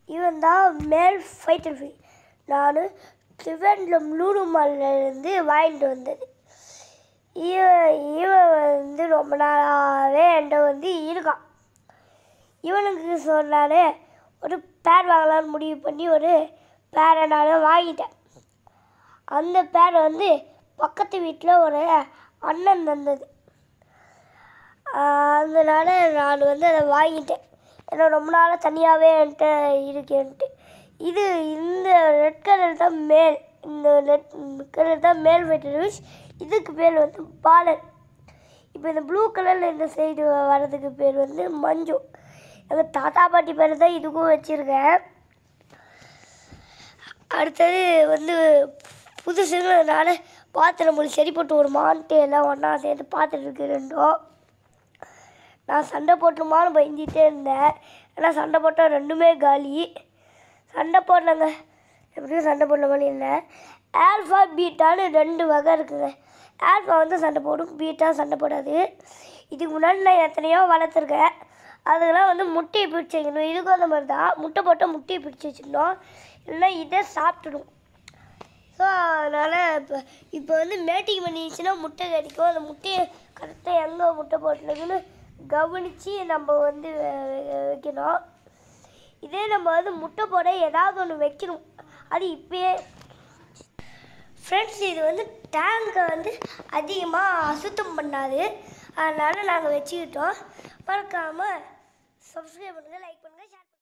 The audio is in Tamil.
இவன் தான் மேல் ஃபைட்டர் ஃபிஷ் நான் திருவண்டலம் லூலு மால்லேருந்து வாங்கிட்டு வந்தது இவன் இவன் வந்து ரொம்ப நாளாகவே என்கிட்ட வந்து இருக்கான் இவனுக்கு சொன்னாலே ஒரு பேர் வாங்கலாம்னு முடிவு பண்ணி ஒரு பேரை நான் வாங்கிட்டேன் அந்த பேர் வந்து பக்கத்து வீட்டில் ஒரு அண்ணன் தந்தது ஆஹ் அதனால நான் வந்து அதை வாங்கிட்டேன் ஏன்னா ரொம்ப நாளாக தனியாகவே என்கிட்ட இருக்கேன்ட்டு இது இந்த ரெட் கலர் தான் மேல் இந்த ரெட் கலர் தான் மேல் வெட்டரிஷ் இதுக்கு பேர் வந்து பாலன் இப்போ இந்த ப்ளூ கலரில் இந்த சைடு வர்றதுக்கு பேர் வந்து மஞ்சு எங்கள் தாத்தா பாட்டி பேர் தான் இதுக்கும் வச்சுருக்கேன் அடுத்தது வந்து புதுசுங்கிறதுனால பார்த்து நம்மளுக்கு சரி போட்டு ஒரு மான்ட்டு எல்லாம் ஒன்றா சேர்ந்து பார்த்துட்டு இருக்கு ரெண்டும் நான் சண்டை போட்டுருமான்னு பயந்துட்டே இருந்தேன் ஏன்னா சண்டை போட்டால் ரெண்டுமே காலி சண்டை போடலங்க எப்படியும் சண்டை போடல மாதிரி இல்லை ஆல்ஃபா பீட்டான்னு ரெண்டு வகை இருக்குங்க ஆல்ஃபா வந்து சண்டை போடும் பீட்டா சண்டை போடாது இதுக்கு முன்னாடி நான் எத்தனையோ வளர்த்துருக்கேன் அதுக்கெல்லாம் வந்து முட்டையை பிடிச்சி வைக்கணும் இதுக்கும் அந்த மாதிரி தான் முட்டை போட்டால் முட்டையை பிடிச்சி வச்சிடணும் இல்லைன்னா இதை சாப்பிட்டுடும் ஸோ அதனால் இப்போ இப்போ வந்து மேட்டிங் பண்ணிடுச்சுன்னா முட்டை கிடைக்கும் அந்த முட்டையை கரெக்டாக எங்கே முட்டை போட்டுருக்குன்னு கவனித்து நம்ம வந்து அஹ், வைக்கணும் இதே நம்ம வந்து முட்டை போட ஏதாவது ஒன்று வைக்கணும் அது இப்பயே ஃப்ரெண்ட்ஸ் இது வந்து டேங்கை வந்து அதிகமாக அசுத்தம் பண்ணாது அதனால் நாங்கள் வச்சுக்கிட்டோம் மறக்காமல் சப்ஸ்கிரைப் பண்ணுங்கள் லைக் பண்ணுங்கள்